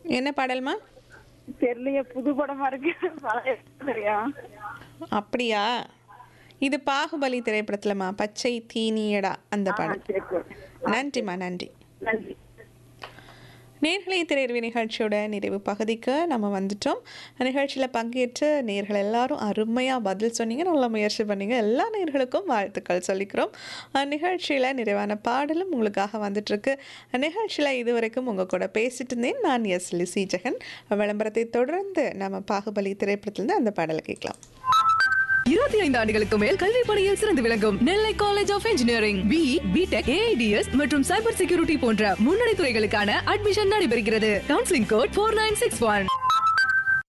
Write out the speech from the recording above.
என்ன பாடல்மா தெரியலையே புது படமா இருக்கு பழைய சரியா அப்படியா இது பாகுபலி திரைப்படத்துலமா பச்சை தீனியடா அந்த பாடல் சரி சரி நன்றிம்மா நன்றி நன்றி நேர்களை திரையரவி நிகழ்ச்சியோட நிறைவு பகுதிக்கு நம்ம வந்துட்டோம் நிகழ்ச்சியில் பங்கேற்று நேர்கள் எல்லாரும் அருமையாக பதில் சொன்னீங்க நல்லா முயற்சி பண்ணீங்க எல்லா நேர்களுக்கும் வாழ்த்துக்கள் சொல்லிக்கிறோம் நிகழ்ச்சியில் நிறைவான பாடலும் உங்களுக்காக வந்துட்டுருக்கு நிகழ்ச்சியில் இதுவரைக்கும் உங்கள் கூட பேசிட்டு இருந்தேன் நான் எஸ் லிசி ஜெகன் விளம்பரத்தை தொடர்ந்து நம்ம பாகுபலி திரைப்படத்திலிருந்து அந்த பாடலை கேட்கலாம் இருபத்தி ஐந்து ஆண்டுகளுக்கு மேல் கல்வி பணியில் சிறந்து விளங்கும் Nellai college of engineering B BTech AIDS மற்றும் சைபர் செக்யூரிட்டி போன்ற முன்னணி துறைகளுக்கான அட்மிஷன் நடைபெறுகிறது counselling code four nine six one